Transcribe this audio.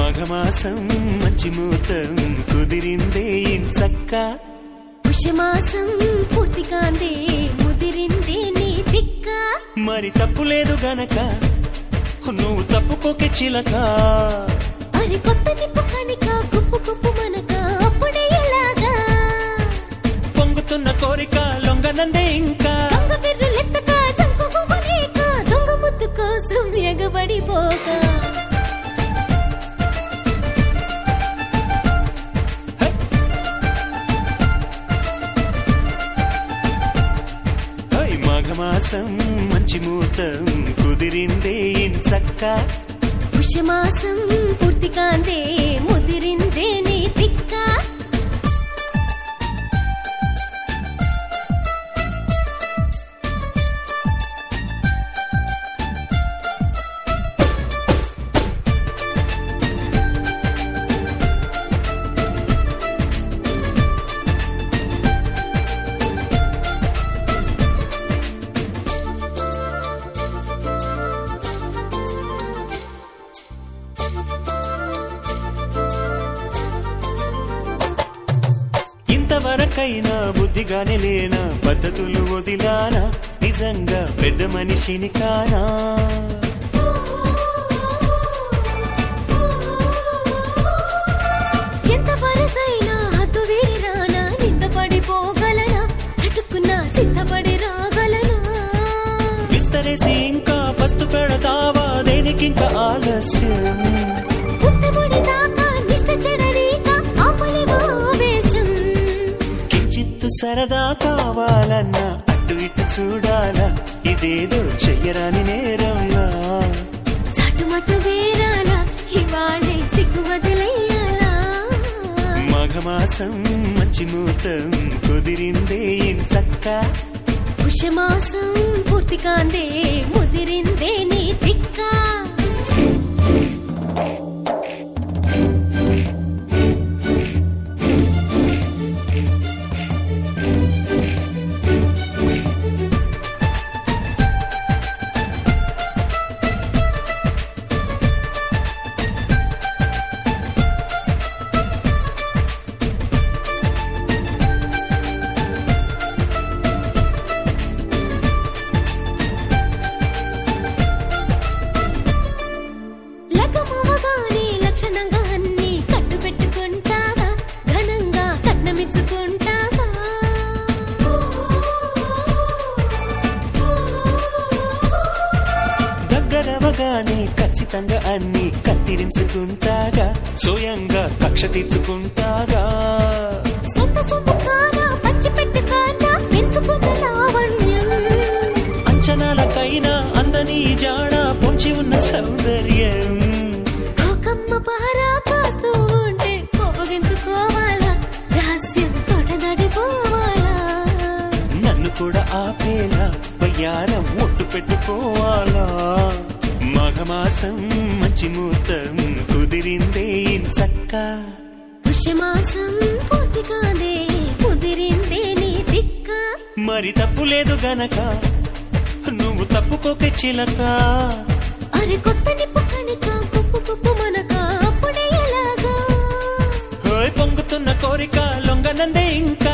మాఘమాసం మంచి ముహూర్తం కుదిరిందే చక్క పుష్యమాసం పూర్తిగాందే ముదిరిందే నీ దిక్క మరి తప్పు లేదు గనక నువ్వు తప్పుకోకే చిలక మరి కొత్త నిప్పు కనిక గుప్పు గుప్పు మనక అప్పుడే ఎలాగా పొంగుతున్న కోరిక లొంగనందే ఇంకా దొంగ బిర్రులెత్తక చంకు గువ్వలేక దొంగ ముద్దు కోసం ఎగబడిపోక హై మాఘమాసం మంచి ముహూర్తం కుదిరిందే చక్క పుష్యమాసం పూర్తిగాందే ముదిరిందే నీ దిక్క ఇంతవరకైనా బుద్ధిగానే లేనా పద్ధతులు వదిలానా నిజంగా పెద్ద మనిషిని కానా ఎంత వరసైనా హద్దు వీడి రానా నింద పడిపోగలనా చటుక్కున సిద్ధపడి రాగలనా విస్తరేసి ఇంకా పస్తు పెడతావా దేనికింకా ఆలస్యం పుస్తముడి దాకా నిష్ట చెడరీక ఆపలేవా ఆవేశం కించిత్తు సరదా కావాలన్నా అటు ఇటు చూడాలా ఇదేదో చెయ్యరాని నేరంలా చాటుమటు వేరాలా ఇవాళే సిగ్గు వదిలేయాలా మాఘమాసం మంచి ముహూర్తం కుదిరిందే చక్క పుష్యమాసం పూర్తిగాందే ముదిరిందే నీ దిక్క లగ్గమవగానే లక్షణంగా అన్ని కట్టు పెట్టుకుంటాగా ఘనంగా కట్నమిచ్చుకుంటాగా దగ్గరవగానే ఖచ్చితంగా అన్ని కత్తిరించుకుంటాగా స్వయంగా కక్ష తీర్చుకుంటాగా సొంత సొమ్ము కానా పచ్చి పెట్టు కానా పెంచుకున్న లావణ్యం అంచనాలకైనా అందని జాడ పొంచి ఉన్న సౌందర్యం కోకమ్మ పహరా కాస్తూ ఉంటే కోపగించుకోవాలా రహస్యం తోట నడిపోవాలా నన్ను కూడా ఆపేలా వయ్యారం ఒట్టు పెట్టుకోవాలా మాఘమాసం మంచి ముహూర్తం కుదిరిందే చక్క పుష్యమాసం పూర్తిగానే కుదిరిందే నీ దిక్క మరి తప్పు లేదు గనక నువ్వు తప్పుకోకే చిలక అరే కొత్త నిప్పు కనుక కుప్పు కుప్పు మనక అప్పుడే ఎలాగా ఓయ్ పొంగుతున్న కోరిక లొంగనందే ఇంకా